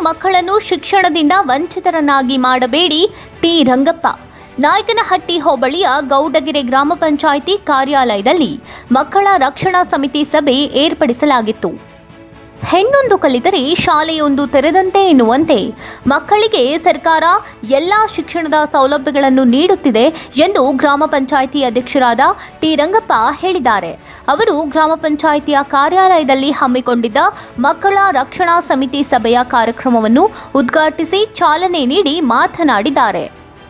ಮಕ್ಕಳನ್ನು ಶಿಕ್ಷಣದಿಂದ ವಂಚಿತರನ್ನಾಗಿ ಮಾಡಬೇಡಿ ಟಿ ರಂಗಪ್ಪ ನಾಯಕನಹಟ್ಟಿ ಹೋಬಳಿಯ ಗೌಡಗೆರೆ ಗ್ರಾಮ ಪಂಚಾಯಿತಿ ಕಾರ್ಯಾಲಯದಲ್ಲಿ ಮಕ್ಕಳ ರಕ್ಷಣಾ ಸಮಿತಿ ಸಭೆ ಏರ್ಪಡಿಸಲಾಗಿತ್ತು ಹೆಣ್ಣೊಂದು ಕಲಿತರೆ ಶಾಲೆಯೊಂದು ತೆರೆದಂತೆ ಎನ್ನುವಂತೆ ಮಕ್ಕಳಿಗೆ ಸರ್ಕಾರ ಎಲ್ಲ ಶಿಕ್ಷಣದ ಸೌಲಭ್ಯಗಳನ್ನು ನೀಡುತ್ತಿದೆ ಎಂದು ಗ್ರಾಮ ಪಂಚಾಯಿತಿ ಅಧ್ಯಕ್ಷರಾದ ಟಿ ರಂಗಪ್ಪ ಹೇಳಿದ್ದಾರೆ ಅವರು ಗ್ರಾಮ ಪಂಚಾಯಿತಿಯ ಕಾರ್ಯಾಲಯದಲ್ಲಿ ಹಮ್ಮಿಕೊಂಡಿದ್ದ ಮಕ್ಕಳ ರಕ್ಷಣಾ ಸಮಿತಿ ಸಭೆಯ ಕಾರ್ಯಕ್ರಮವನ್ನು ಉದ್ಘಾಟಿಸಿ ಚಾಲನೆ ನೀಡಿ ಮಾತನಾಡಿದ್ದಾರೆ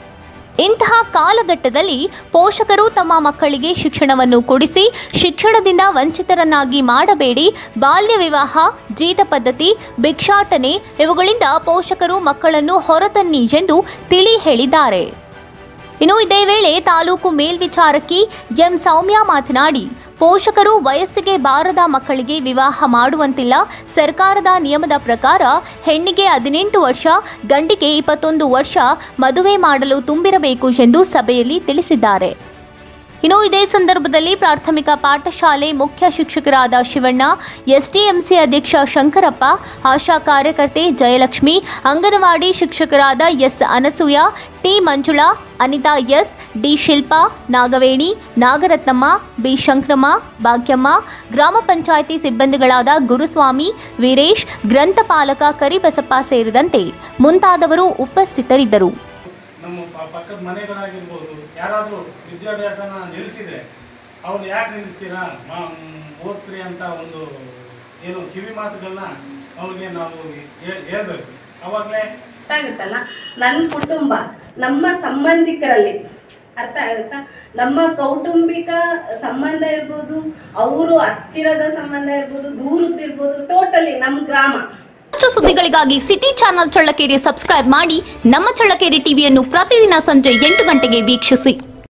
ಇಂತಹ ಕಾಲಘಟ್ಟದಲ್ಲಿ ಪೋಷಕರು ತಮ್ಮ ಮಕ್ಕಳಿಗೆ ಶಿಕ್ಷಣವನ್ನು ಕೊಡಿಸಿ ಶಿಕ್ಷಣದಿಂದ ವಂಚಿತರನ್ನಾಗಿ ಮಾಡಬೇಡಿ ಬಾಲ್ಯ ವಿವಾಹ ಜೀತ ಪದ್ಧತಿ ಭಿಕ್ಷಾಟನೆ ಇವುಗಳಿಂದ ಪೋಷಕರು ಮಕ್ಕಳನ್ನು ಹೊರತನ್ನಿ ಎಂದು ತಿಳಿ ಹೇಳಿದ್ದಾರೆ ಇನ್ನು ಇದೇ ವೇಳೆ ತಾಲೂಕು ಮೇಲ್ವಿಚಾರಕಿ ಎಂ ಸೌಮ್ಯ ಮಾತನಾಡಿ ಪೋಷಕರು ವಯಸ್ಸಿಗೆ ಬಾರದ ಮಕ್ಕಳಿಗೆ ವಿವಾಹ ಮಾಡುವಂತಿಲ್ಲ ಸರ್ಕಾರದ ನಿಯಮದ ಪ್ರಕಾರ ಹೆಣ್ಣಿಗೆ ಹದಿನೆಂಟು ವರ್ಷ ಗಂಡಿಗೆ ಇಪ್ಪತ್ತೊಂದು ವರ್ಷ ಮದುವೆ ಮಾಡಲು ತುಂಬಿರಬೇಕು ಎಂದು ಸಭೆಯಲ್ಲಿ ತಿಳಿಸಿದ್ದಾರೆ ಇನ್ನು ಇದೇ ಸಂದರ್ಭದಲ್ಲಿ ಪ್ರಾಥಮಿಕ ಪಾಠಶಾಲೆ ಮುಖ್ಯ ಶಿಕ್ಷಕರಾದ ಶಿವಣ್ಣ ಎಸ್ಡಿಎಂಸಿ ಅಧ್ಯಕ್ಷ ಶಂಕರಪ್ಪ ಆಶಾ ಕಾರ್ಯಕರ್ತೆ ಜಯಲಕ್ಷ್ಮಿ ಅಂಗನವಾಡಿ ಶಿಕ್ಷಕರಾದ S Anasuya T Manjula Anitha S D Shilpa Nagaveni Nagarathnamma B Shankramma Bhagyamma ಗ್ರಾಮ ಪಂಚಾಯಿತಿ ಸಿಬ್ಬಂದಿಗಳಾದ ಗುರುಸ್ವಾಮಿ ವೀರೇಶ್ ಗ್ರಂಥಪಾಲಕ ಕರಿಬಸಪ್ಪ ಸೇರಿದಂತೆ ಮುಂತಾದವರು ಉಪಸ್ಥಿತರಿದ್ದರು ನಮ್ಮ ಪ- ಪಕ್ಕದ ಮನೆಗಳಾಗಿರ್ಬೋದು ಯಾರಾದರೂ ವಿದ್ಯಾಭ್ಯಾಸನ ನಿಲ್ಲಿಸಿದ್ರೆ ಅವ್ರು ಯಾಕೆ ನಿಲ್ಲಿಸ್ತೀರಾ ಮಾ- ಮ್, ಓದಿಸ್ರಿ ಅಂತ ಒಂದು ಏನು ಕಿವಿ ಮಾತುಗಳನ್ನ ಅವ್ರಿಗೆ ನಾವು ಹೇಳ್- ಹೇಳ್ಬೇಕು ಅವಾಗಲೇ ಗೊತ್ತಾಗುತ್ತಲ್ಲ ನನ್ನ ಕುಟುಂಬ ನಮ್ಮ ಸಂಬಂಧಿಕರಲ್ಲಿ ಅರ್ಥ ಆಗುತ್ತಾ ನಮ್ಮ ಕೌಟುಂಬಿಕ ಸಂಬಂಧ ಇರ್ಬೋದು ಅವರು ಹತ್ತಿರದ ಸಂಬಂಧ ಇರ್ಬೋದು ದೂರದ್ದಿರ್ಬೋದು ಟೋಟಲಿ ನಮ್ಮ ಗ್ರಾಮ ಹೆಚ್ಚು ಸುದ್ದಿಗಳಿಗಾಗಿ ಸಿಟಿ ಚಾನೆಲ್ ಚಳ್ಳಕೆರೆ ಸಬ್ಸ್ಕ್ರೈಬ್ ಮಾಡಿ ನಮ್ಮ ಚಳ್ಳಕೆರೆ ಟಿವಿಯನ್ನು ಪ್ರತಿದಿನ ಸಂಜೆ ಎಂಟು ಗಂಟೆಗೆ ವೀಕ್ಷಿಸಿ